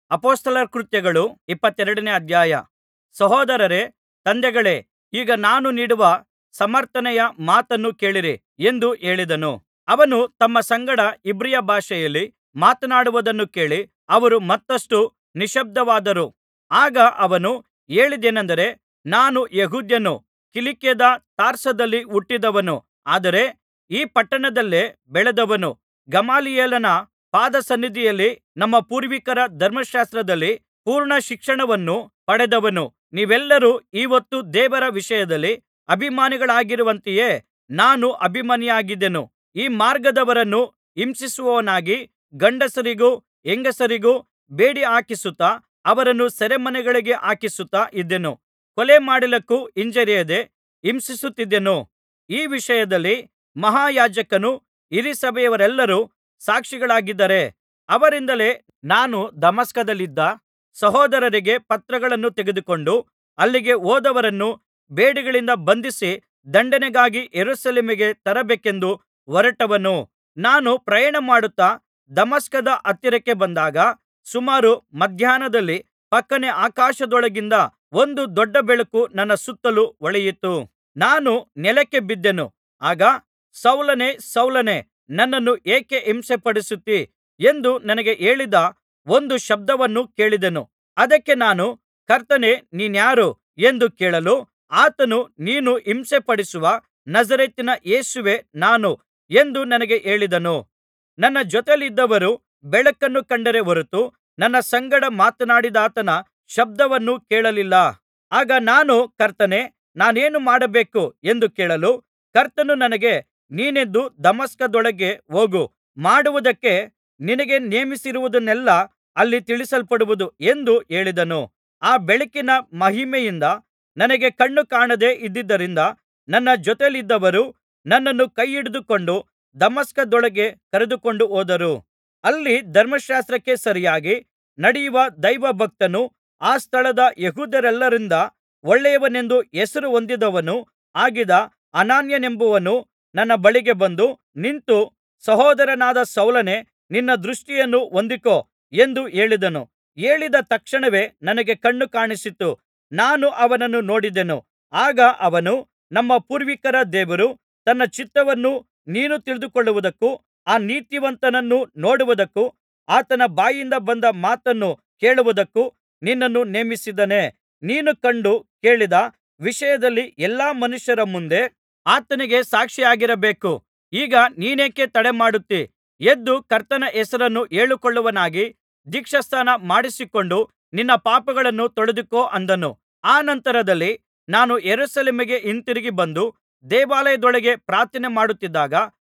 ಅಪೊಸ್ತಲರ ಕೃತ್ಯಗಳು ಇಪ್ಪತ್ತೆರಡನೇ ಅಧ್ಯಾಯ ಸಹೋದರರೇ ತಂದೆಗಳೇ ಈಗ ನಾನು ನೀಡುವ ಸಮರ್ಥನೆಯ ಮಾತನ್ನು ಕೇಳಿರಿ ಎಂದು ಹೇಳಿದನು ಅವನು ತಮ್ಮ ಸಂಗಡ ಇಬ್ರಿಯ ಭಾಷೆಯಲ್ಲಿ ಮಾತನಾಡುವುದನ್ನು ಕೇಳಿ ಅವರು ಮತ್ತಷ್ಟು ನಿಶ್ಶಬ್ದವಾದರು ಆಗ ಅವನು ಹೇಳಿದ್ದೇನಂದರೆ ನಾನು ಯೆಹೂದ್ಯನು ಕಿಲಿಕ್ಯದ ತಾರ್ಸದಲ್ಲಿ ಹುಟ್ಟಿದವನು ಆದರೆ ಈ ಪಟ್ಟಣದಲ್ಲೇ ಬೆಳೆದವನು ಗಮಲಿಯೇಲನ ಪಾದಸನ್ನಿಧಿಯಲ್ಲಿ ನಮ್ಮ ಪೂರ್ವಿಕರ ಧರ್ಮಶಾಸ್ತ್ರದಲ್ಲಿ ಪೂರ್ಣ ಶಿಕ್ಷಣವನ್ನು ಪಡೆದವನು ನೀವೆಲ್ಲರೂ ಈ ಹೊತ್ತು ದೇವರ ವಿಷಯದಲ್ಲಿ ಅಭಿಮಾನಿಗಳಾಗಿರುವಂತೆಯೇ ನಾನು ಅಭಿಮಾನಿಯಾಗಿದ್ದೆನು ಈ ಮಾರ್ಗದವರನ್ನು ಹಿಂಸಿಸುವವನಾಗಿ ಗಂಡಸರಿಗೂ ಹೆಂಗಸರಿಗೂ ಬೇಡಿಹಾಕಿಸುತ್ತಾ ಅವರನ್ನು ಸೆರೆಮನೆಗಳಿಗೆ ಹಾಕಿಸುತ್ತಾ ಇದ್ದೆನು ಕೊಲೆಮಾಡಲಿಕ್ಕೂ ಹಿಂಜರಿಯದೆ ಹಿಂಸಿಸುತ್ತಿದ್ದೆನು ಈ ವಿಷಯದಲ್ಲಿ ಮಹಾಯಾಜಕನೂ ಹಿರೀಸಭೆಯವರೆಲ್ಲರೂ ಸಾಕ್ಷಿಗಳಾಗಿದ್ದಾರೆ ಅವರಿಂದಲೇ ನಾನು ದಮಸ್ಕದಲ್ಲಿದ್ದ ಸಹೋದರರಿಗೆ ಪತ್ರಗಳನ್ನು ತೆಗೆದುಕೊಂಡು ಅಲ್ಲಿಗೆ ಹೋದವರನ್ನು ಬೇಡಿಗಳಿಂದ ಬಂಧಿಸಿ ದಂಡನೆಗಾಗಿ ಯೆರೂಸಲೇಮಿಗೆ ತರಬೇಕೆಂದು ಹೊರಟವನು ನಾನು ಪ್ರಯಾಣಮಾಡುತ್ತಾ ದಮಸ್ಕದ ಹತ್ತಿರಕ್ಕೆ ಬಂದಾಗ ಸುಮಾರು ಮಧ್ಯಾಹ್ನದಲ್ಲಿ ಫಕ್ಕನೆ ಆಕಾಶದೊಳಗಿಂದ ಒಂದು ದೊಡ್ಡ ಬೆಳಕು ನನ್ನ ಸುತ್ತಲು ಹೊಳೆಯಿತು ನಾನು ನೆಲಕ್ಕೆ ಬಿದ್ದೆನು ಆಗ ಸೌಲನೇ ಸೌಲನೇ ನನ್ನನ್ನು ಏಕೆ ಹಿಂಸೆಪಡಿಸುತ್ತೀ ಎಂದು ನನಗೆ ಹೇಳಿದ ಒಂದು ಶಬ್ದವನ್ನು ಕೇಳಿದೆನು ಅದಕ್ಕೆ ನಾನು ಕರ್ತನೇ ನೀನಾರು ಎಂದು ಕೇಳಲು ಆತನು ನೀನು ಹಿಂಸೆಪಡಿಸುವ ನಜರೇತಿನ ಯೇಸುವೇ ನಾನು ಎಂದು ನನಗೆ ಹೇಳಿದನು ನನ್ನ ಜೊತೆಯಲ್ಲಿದ್ದವರು ಬೆಳಕನ್ನು ಕಂಡರೇ ಹೊರತು ನನ್ನ ಸಂಗಡ ಮಾತನಾಡಿದಾತನ ಶಬ್ದವನ್ನು ಕೇಳಲಿಲ್ಲ ಆಗ ನಾನು ಕರ್ತನೇ ನಾನೇನು ಮಾಡಬೇಕು ಎಂದು ಕೇಳಲು ಕರ್ತನು ನನಗೆ ನೀನೆದ್ದು ದಮಸ್ಕದೊಳಗೆ ಹೋಗು ಮಾಡುವುದಕ್ಕೆ ನಿನಗೆ ನೇಮಿಸಿರುವುದನ್ನೆಲ್ಲಾ ಅಲ್ಲಿ ತಿಳಿಸಲ್ಪಡುವುದು ಎಂದು ಹೇಳಿದನು ಆ ಬೆಳಕಿನ ಮಹಿಮೆಯಿಂದ ನನಗೆ ಕಣ್ಣು ಕಾಣದೆ ಇದ್ದುದರಿಂದ ನನ್ನ ಜೊತೆಯಲ್ಲಿದ್ದವರು ನನ್ನನ್ನು ಕೈಹಿಡಿದುಕೊಂಡು ದಮಸ್ಕದೊಳಗೆ ಕರೆದುಕೊಂಡು ಹೋದರು ಅಲ್ಲಿ ಧರ್ಮಶಾಸ್ತ್ರಕ್ಕೆ ಸರಿಯಾಗಿ ನಡೆಯುವ ದೈವಭಕ್ತನೂ ಆ ಸ್ಥಳದ ಯೆಹೂದ್ಯರೆಲ್ಲರಿಂದ ಒಳ್ಳೆಯವನೆಂದು ಹೆಸರು ಹೊಂದಿದವನೂ ಆಗಿದ್ದ ಅನನೀಯನೆಂಬುವನು ನನ್ನ ಬಳಿಗೆ ಬಂದು ನಿಂತು ಸಹೋದರನಾದ ಸೌಲನೇ ನಿನ್ನ ದೃಷ್ಟಿಯನ್ನು ಹೊಂದಿಕೋ ಎಂದು ಹೇಳಿದನು ಹೇಳಿದ ತಕ್ಷಣವೇ ನನಗೆ ಕಣ್ಣು ಕಾಣಿಸಿತು ನಾನು ಅವನನ್ನು ನೋಡಿದೆನು ಆಗ ಅವನು ನಮ್ಮ ಪೂರ್ವಿಕರ ದೇವರು ತನ್ನ ಚಿತ್ತವನ್ನು ನೀನು ತಿಳಿದುಕೊಳ್ಳುವುದಕ್ಕೂ ಆ ನೀತಿವಂತನನ್ನು ನೋಡುವುದಕ್ಕೂ ಆತನ ಬಾಯಿಂದ ಬಂದ ಮಾತನ್ನು ಕೇಳುವುದಕ್ಕೂ ನಿನ್ನನ್ನು ನೇಮಿಸಿದ್ದಾನೆ ನೀನು ಕಂಡು ಕೇಳಿದ ವಿಷಯದಲ್ಲಿ ಎಲ್ಲಾ ಮನುಷ್ಯರ ಮುಂದೆ ಆತನಿಗೆ ಸಾಕ್ಷಿಯಾಗಿರಬೇಕು ಈಗ ನೀನೇಕೆ ತಡಮಾಡುತ್ತೀ ಎದ್ದು ಕರ್ತನ ಹೆಸರನ್ನು ಹೇಳಿಕೊಳ್ಳುವವನಾಗಿ ದೀಕ್ಷಾಸ್ನಾನ ಮಾಡಿಸಿಕೊಂಡು ನಿನ್ನ ಪಾಪಗಳನ್ನು ತೊಳೆದುಕೋ ಅಂದನು ಅನಂತರದಲ್ಲಿ ನಾನು ಯೆರೂಸಲೇಮಿಗೆ ಹಿಂತಿರುಗಿ ಬಂದು ದೇವಾಲಯದೊಳಗೆ ಪ್ರಾರ್ಥನೆ ಮಾಡುತ್ತಿದ್ದಾಗ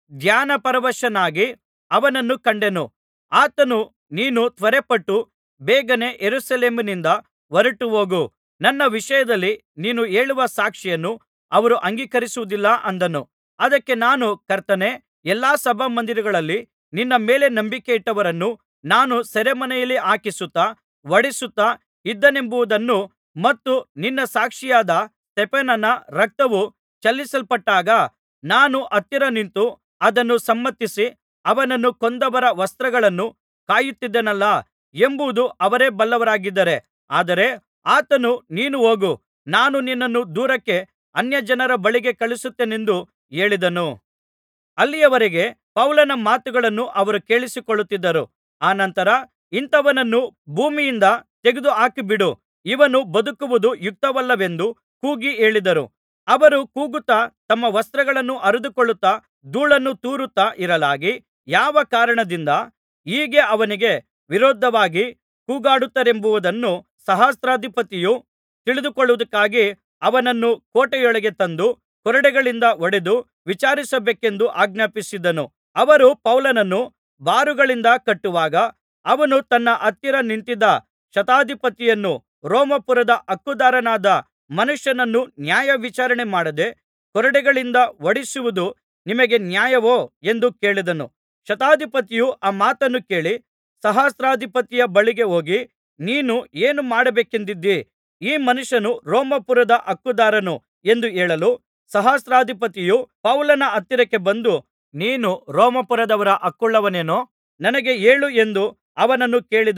ಧ್ಯಾನಪರವಶನಾಗಿ ಅವನನ್ನು ಕಂಡೆನು ಆತನು ನೀನು ತ್ವರೆಪಟ್ಟು ಬೇಗನೆ ಯೆರೂಸಲೇಮಿನಿಂದ ಹೊರಟುಹೋಗು ನನ್ನ ವಿಷಯದಲ್ಲಿ ನೀನು ಹೇಳುವ ಸಾಕ್ಷಿಯನ್ನು ಅವರು ಅಂಗೀಕರಿಸುವುದಿಲ್ಲ ಅಂದನು ಅದಕ್ಕೆ ನಾನು ಕರ್ತನೇ ಎಲ್ಲಾ ಸಭಾಮಂದಿರಗಳಲ್ಲಿ ನಿನ್ನ ಮೇಲೆ ನಂಬಿಕೆಯಿಟ್ಟವರನ್ನು ನಾನು ಸೆರೆಮನೆಯಲ್ಲಿ ಹಾಕಿಸುತ್ತಾ ಹೊಡಿಸುತ್ತಾ ಇದ್ದೆನೆಂಬುದನ್ನು ಮತ್ತು ನಿನ್ನ ಸಾಕ್ಷಿಯಾದ ಸ್ತೆಫನನ ರಕ್ತವು ಚೆಲ್ಲಿಸಲ್ಪಟ್ಟಾಗ ನಾನು ಹತ್ತಿರ ನಿಂತು ಅದನ್ನು ಸಮ್ಮತಿಸಿ ಅವನನ್ನು ಕೊಂದವರ ವಸ್ತ್ರಗಳನ್ನು ಕಾಯುತ್ತಿದ್ದೆನಲ್ಲಾ ಎಂಬುದು ಅವರೇ ಬಲ್ಲವರಾಗಿದ್ದಾರೆ ಆದರೆ ಆತನು ನೀನು ಹೋಗು ನಾನು ನಿನ್ನನ್ನು ದೂರಕ್ಕೆ ಅನ್ಯಜನರ ಬಳಿಗೆ ಕಳುಹಿಸುತ್ತೇನೆಂದು ಹೇಳಿದನು ಅಲ್ಲಿಯವರೆಗೆ ಪೌಲನ ಮಾತುಗಳನ್ನು ಅವರು ಕೇಳಿಸಿಕೊಳ್ಳುತ್ತಿದ್ದರು ಅನಂತರ ಇಂಥವನನ್ನು ಭೂಮಿಯಿಂದ ತೆಗೆದುಹಾಕಿಬಿಡು ಇವನು ಬದುಕುವುದು ಯುಕ್ತವಲ್ಲವೆಂದು ಕೂಗಿ ಹೇಳಿದರು ಅವರು ಕೂಗುತ್ತಾ ತಮ್ಮ ವಸ್ತ್ರಗಳನ್ನು ಹರಿದುಕೊಳ್ಳುತ್ತಾ ಧೂಳನ್ನು ತೂರುತ್ತಾ ಇರಲಾಗಿ ಯಾವ ಕಾರಣದಿಂದ ಹೀಗೆ ಅವನಿಗೆ ವಿರೋಧವಾಗಿ ಕೂಗಾಡುತ್ತಾರೆಂಬುದನ್ನು ಸಹಸ್ರಾಧಿಪತಿಯು ತಿಳಿದುಕೊಳ್ಳುವುದಕ್ಕಾಗಿ ಅವನನ್ನು ಕೋಟೆಯೊಳಗೆ ತಂದು ಕೊರಡೆಗಳಿಂದ ಹೊಡೆದು ವಿಚಾರಿಸಬೇಕೆಂದು ಆಜ್ಞಾಪಿಸಿದನು ಅವರು ಪೌಲನನ್ನು ಬಾರುಗಳಿಂದ ಕಟ್ಟುವಾಗ ಅವನು ತನ್ನ ಹತ್ತಿರ ನಿಂತಿದ್ದ ಶತಾಧಿಪತಿಯನ್ನು ರೋಮಾಪುರದ ಹಕ್ಕುದಾರನಾದ ಮನುಷ್ಯನನ್ನು ನ್ಯಾಯವಿಚಾರಣೆ ಮಾಡದೆ ಕೊರಡೆಗಳಿಂದ ಹೊಡಿಸುವುದು ನಿಮಗೆ ನ್ಯಾಯವೋ ಎಂದು ಕೇಳಿದನು ಶತಾಧಿಪತಿಯು ಆ ಮಾತನ್ನು ಕೇಳಿ ಸಹಸ್ರಾಧಿಪತಿಯ ಬಳಿಗೆ ಹೋಗಿ ನೀನು ಏನು ಮಾಡಬೇಕೆಂದಿದ್ದೀ ಈ ಮನುಷ್ಯನು ರೋಮಾಪುರದ ಹಕ್ಕುದಾರನು ಎಂದು ಹೇಳಲು ಸಹಸ್ರಾಧಿಪತಿಯು ಪೌಲನ ಹತ್ತಿರಕ್ಕೆ ಬಂದು ನೀನು ರೋಮಾಪುರದವರ ಹಕ್ಕುಳ್ಳವನೇನೋ ನನಗೆ ಹೇಳು ಎಂದು ಅವನನ್ನು ಕೇಳಿದನು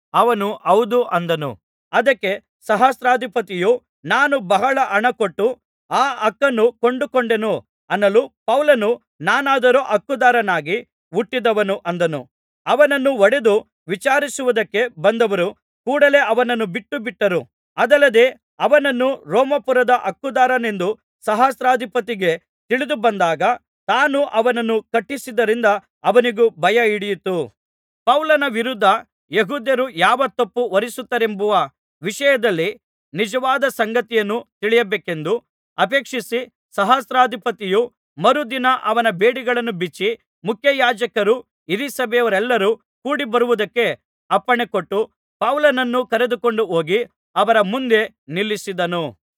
ಅವನು ಹೌದು ಅಂದನು ಅದಕ್ಕೆ ಸಹಸ್ರಾಧಿಪತಿಯು ನಾನು ಬಹಳ ಹಣ ಕೊಟ್ಟು ಆ ಹಕ್ಕನ್ನು ಕೊಂಡುಕೊಂಡೆನು ಅನ್ನಲು ಪೌಲನು ನಾನಾದರೋ ಹಕ್ಕುದಾರನಾಗಿ ಹುಟ್ಟಿದವನು ಅಂದನು ಅವನನ್ನು ಹೊಡೆದು ವಿಚಾರಿಸುವುದಕ್ಕೆ ಬಂದವರು ಕೂಡಲೆ ಅವನನ್ನು ಬಿಟ್ಟುಬಿಟ್ಟರು ಅದಲ್ಲದೆ ಅವನನ್ನು ರೋಮಾಪುರದ ಹಕ್ಕುದಾರನೆಂದು ಸಹಸ್ರಾಧಿಪತಿಗೆ ತಿಳಿದುಬಂದಾಗ ತಾನು ಅವನನ್ನು ಕಟ್ಟಿಸಿದ್ದರಿಂದ ಅವನಿಗೆ ಭಯಹಿಡಿಯಿತು ಪೌಲನ ವಿರುದ್ಧ ಯೆಹೂದ್ಯರು ಯಾವ ತಪ್ಪು ಹೊರಿಸುತ್ತಾರೆಂಬುವ ವಿಷಯದಲ್ಲಿ ನಿಜವಾದ ಸಂಗತಿಯನ್ನು ತಿಳಿಯಬೇಕೆಂದು ಅಪೇಕ್ಷಿಸಿ ಸಹಸ್ರಾಧಿಪತಿಯು ಮರುದಿನ ಅವನ ಬೇಡಿಗಳನ್ನು ಬಿಚ್ಚಿ ಮುಖ್ಯಯಾಜಕರೂ ಹಿರೀಸಭೆಯವರೆಲ್ಲರೂ ಕೂಡಿಬರುವುದಕ್ಕೆ ಅಪ್ಪಣೆಕೊಟ್ಟು ಪೌಲನನ್ನು ಕರೆದುಕೊಂಡು ಹೋಗಿ ಅವರ ಮುಂದೆ ನಿಲ್ಲಿಸಿದನು